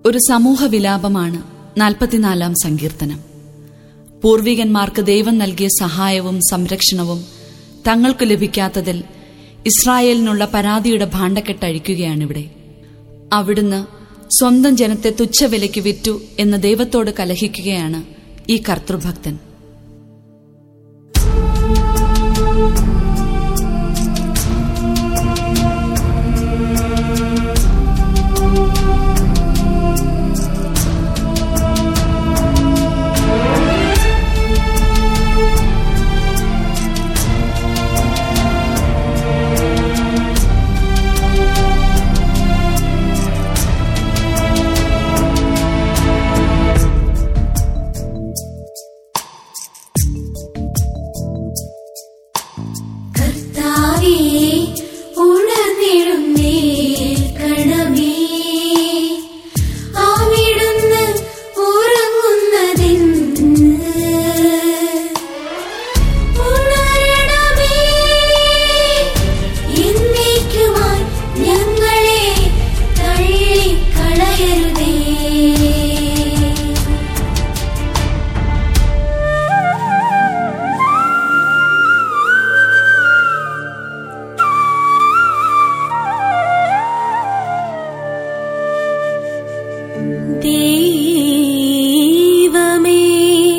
ഒരു സമൂഹ വിലാപമാണ് നാൽപ്പത്തിനാലാം സങ്കീർത്തനം പൂർവികന്മാർക്ക് ദൈവം നൽകിയ സഹായവും സംരക്ഷണവും തങ്ങൾക്ക് ലഭിക്കാത്തതിൽ ഇസ്രായേലിനുള്ള പരാതിയുടെ ഭാണ്ഡക്കെട്ടഴിക്കുകയാണിവിടെ അവിടുന്ന് സ്വന്തം ജനത്തെ തുച്ഛവിലയ്ക്ക് വിറ്റു എന്ന് ദൈവത്തോട് കലഹിക്കുകയാണ് ഈ കർത്തൃഭക്തൻ കർത്താവേ ഉണർന്നിടുന്നേൽക്കണമേ അവിടുന്ന് ഉറങ്ങുന്നതെന്ന് ഉണരണമേ എന്നേക്കുമായി ഞങ്ങളെ തള്ളിക്കളയരുതേ ദൈവമേ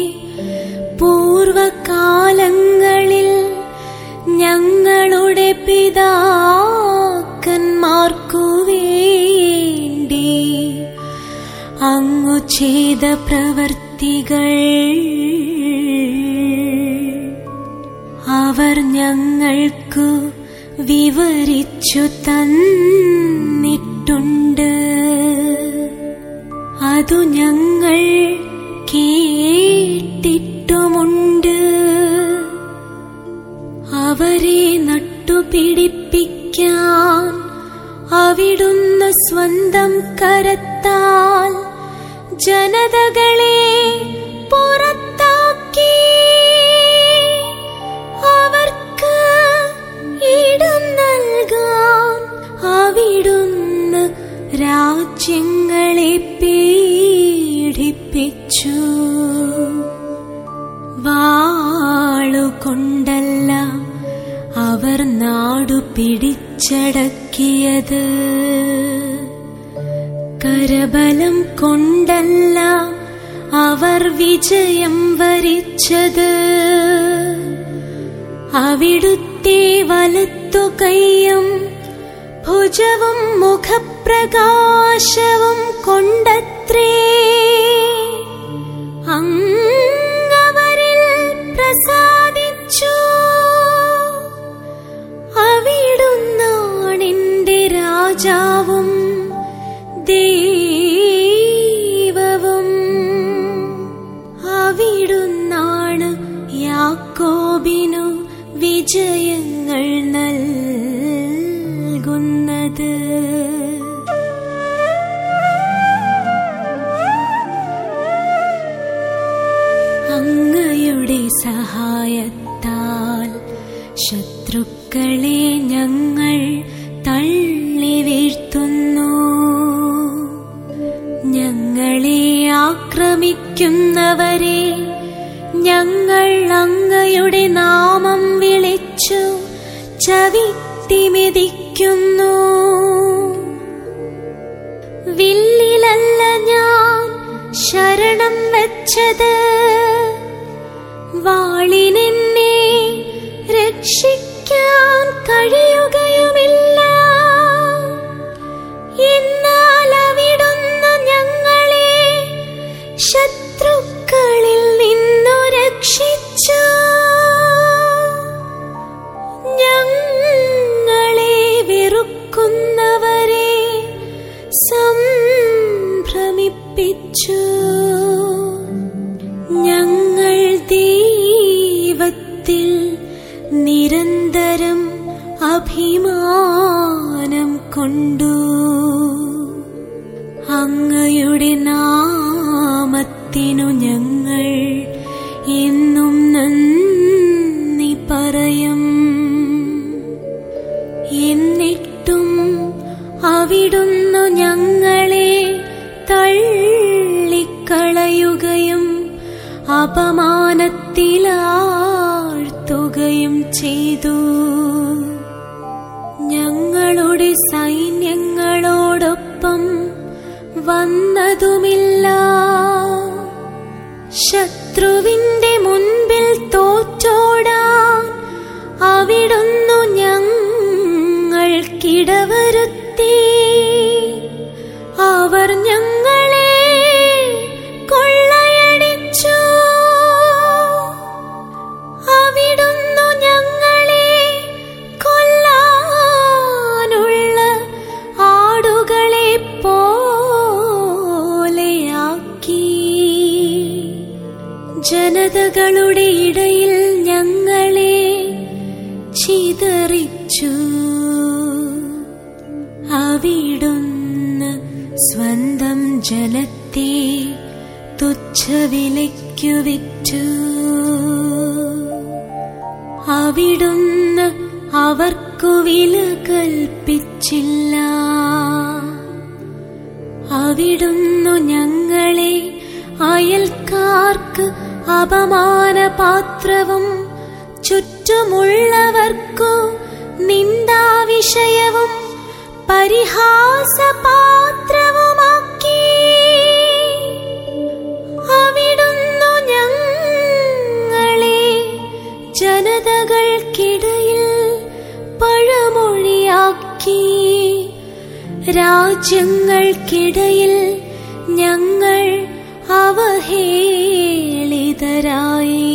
പൂർവകാലങ്ങളിൽ ഞങ്ങളുടെ പിതാക്കന്മാർക്കു വേണ്ടി അങ്ങു ചെയ്ത പ്രവർത്തികൾ അവർ ഞങ്ങൾക്കു വിവരിച്ചു തന്നിട്ടുണ്ട് അതു ഞങ്ങൾ കേട്ടിട്ടുമുണ്ട് അവരെ നട്ടുപിടിപ്പിക്കാൻ അവിടുന്ന് സ്വന്തം കരത്താൽ ജനതകളെ പുറത്താക്കി അവർക്ക് ഇടം നൽകാൻ അവിടുന്ന് രാജ്യങ്ങളെ പീഡിപ്പിച്ചു വാളുകൊണ്ടല്ല അവർ നാടു പിടിച്ചടക്കിയത് കരബലം കൊണ്ടല്ല അവർ വിജയം വരിച്ചത് അവിടുത്തെ വലത്തു കൈയും ഭുജവും മുഖപ്രകാശവും കൊണ്ടത്രേ അങ്ങവരിൽ പ്രസാദിച്ചു അവിടുന്നാണെന്റെ രാജാവും ദൈവവും അവിടുന്നാണ് യാക്കോബിനു വിജയങ്ങൾ നൽകുന്നത് അങ്ങയുടെ സഹായത്താൽ ശത്രുക്കളെ ഞങ്ങൾ തള്ളി വീഴ്ത്തുന്നു ഞങ്ങളെ ആക്രമിക്കുന്നവരെ ഞങ്ങൾ അങ്ങയുടെ നാമം വിളിച്ചു ചവിട്ടി മെതിക്കുന്നു വില്ലിലല്ല ഞാൻ ശരണം വെച്ചത് വാളിനെന്നെ രക്ഷിക്കാൻ കഴിയുകയുമില്ല എന്നാൽ അവിടുന്ന് ഞങ്ങളെ ശത്രുക്കളിൽ നിന്നു രക്ഷിച്ചു ഞങ്ങളെ വെറുക്കുന്നവരെ സംഭ്രമിപ്പിച്ചു ഞങ്ങൾ ദൈവത്തിൽ നിരന്തരം അഭിമാനം കൊണ്ടു അങ്ങയുടെ നാമത്തിനു ഞങ്ങൾ എന്നും നന്ദി പറയും എന്നിട്ടും അവിടുന്നു ഞങ്ങളെ തള്ളിക്കളയുകയും അപമാനത്തിലാഴ്ത്തുകയും ചെയ്തു ഞങ്ങളുടെ സൈന്യങ്ങളോടൊപ്പം വന്നതുമില്ല ശത്രുവിന്റെ മുൻപിൽ തോറ്റോടാൻ അവിടുന്നു ഞങ്ങൾക്കിടവരുത്തി അവർ ഞങ്ങളെ കൊള്ളയടിച്ചു അവിടുന്നു ഞങ്ങളെ കൊല്ലാനുള്ള ആടുകളെ പോലെയാക്കി ജനതകളുടെ ഇടയിൽ ഞങ്ങളെ ചിതറിച്ചു അവിടുന്ന് സ്വന്തം ജനത്തെ തുച്ഛവിലയ്ക്കു വിറ്റു അവിടുന്ന് അവർക്കു വില കൽപ്പിച്ചില്ല അവിടുന്നു ഞങ്ങളെ അയൽക്കാർക്ക് അപമാനപാത്രവും ചുറ്റുമുള്ളവർക്കു നിന്ദാവിഷയവും പരിഹാസപാത്രവുമാക്കി അവിടുന്നു ഞങ്ങളെ ജനതകൾക്കിടയിൽ പഴമൊഴിയാക്കി രാജ്യങ്ങൾക്കിടയിൽ ഞങ്ങൾ അവഹേളിതരായി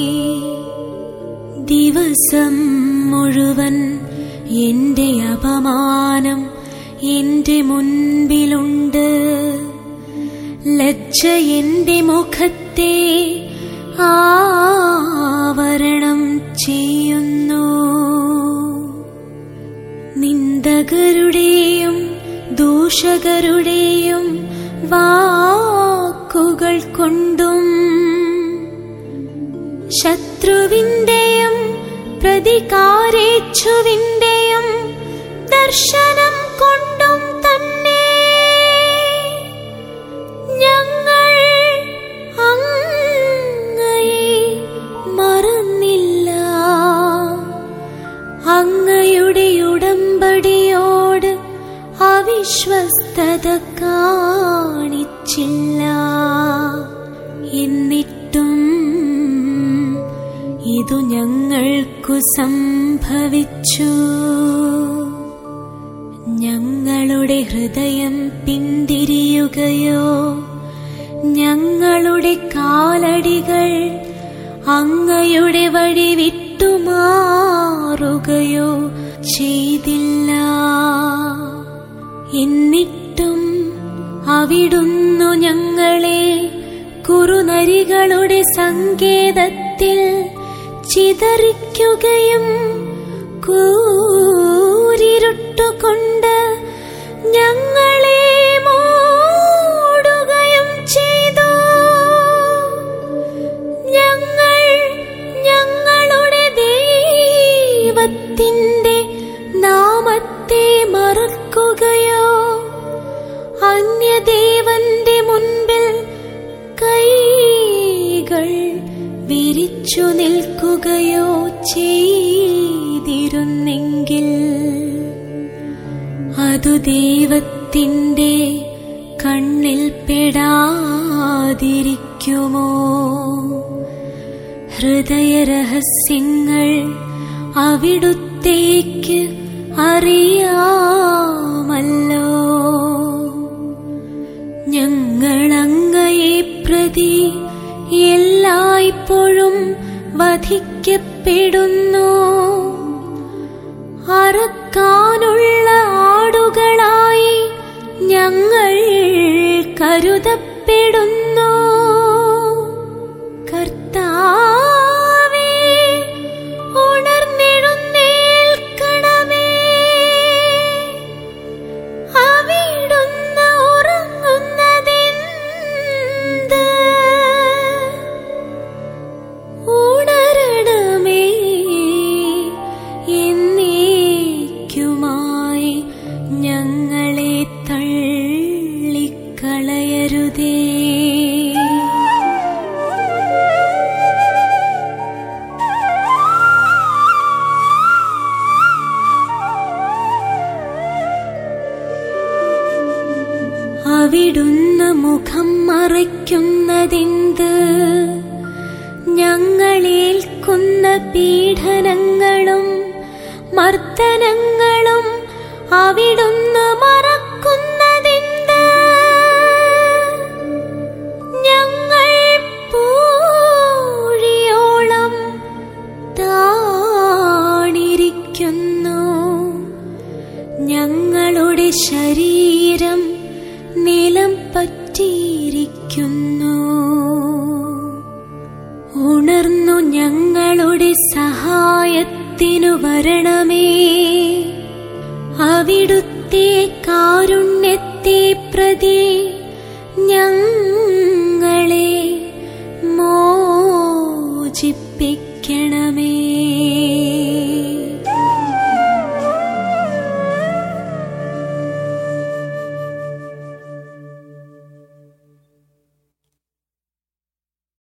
ദിവസം മുഴുവൻ എന്റെ അപമാനം എന്റെ മുൻപിലുണ്ട് ലജ്ജ എന്റെ മുഖത്തെ ആവരണം ചെയ്യുന്നു നിന്ദകരുടെയും ദൂഷകരുടെയും വാക്കുകൾ കൊണ്ടും ശത്രുവിന്റെയും പ്രതികാരേച്ഛുവിന്റെയും ദർശനം കൊണ്ടും തന്നെ ഞങ്ങൾ അങ്ങയെ മറന്നില്ല അങ്ങയുടെ ഉടമ്പടിയോട് അവിശ്വസ്തത കാണിച്ചില്ല എന്നിട്ടും ഇതു ഞങ്ങൾക്കു സംഭവിച്ചു ഞങ്ങളുടെ ഹൃദയം പിന്തിരിയുകയോ ഞങ്ങളുടെ കാലടികൾ അങ്ങയുടെ വഴി വിട്ടുമാറുകയോ ചെയ്തില്ല എന്നിട്ടും അവിടുന്നു ഞങ്ങളെ കുറുനരികളുടെ സങ്കേതത്തിൽ ചിതറിക്കുകയും കൂരിരുട്ടുകൊണ്ട് ഞങ്ങളെ മൂടുകയും ചെയ്തു ഞങ്ങൾ ഞങ്ങളുടെ ദൈവത്തിന്റെ നാമത്തെ മറക്കുകയോ അന്യദേവന്റെ മുൻപിൽ കൈകൾ വിരിച്ചു നിൽക്കുകയോ ചെയ്തിരുന്നെങ്കിൽ അതു ദൈവത്തിന്റെ കണ്ണിൽ പെടാതിരിക്കുമോ ഹൃദയരഹസ്യങ്ങൾ അവിടുത്തേക്ക് അറിയാമല്ലോ ഞങ്ങളങ്ങയെ പ്രതി എല്ലായ്പ്പോഴും വധിക്കപ്പെടുന്നു അറക്കാനുള്ള ആടുകളായി ഞങ്ങൾ കരുതപ്പെടുന്നു കർത്താവേ ഉണർന്നെഴുന്നേൽക്കണമേ അവിടുന്ന് ഉറങ്ങുന്നതെന്ത് ഉണരണമേ എന്നേക്കുമായി ഞങ്ങളെ തള്ളിക്കളയ അവിടുന്ന് മുഖം മറയ്ക്കുന്നതെന്ത് ഞങ്ങളേൽക്കുന്ന പീഡനങ്ങളും മർദ്ദനങ്ങളും അവിടുന്ന് മറക്കുന്നതെന്ത് ഞങ്ങൾ പൂഴിയോളം താണിരിക്കുന്നു ഞങ്ങളുടെ ശരീരം നിലം പറ്റിയിരിക്കുന്നു ഉണർന്നു ഞങ്ങളുടെ സഹായത്തിനു വരണമേ അവിടുത്തെ കാരുണ്യത്തെ പ്രതി ഞങ്ങൾ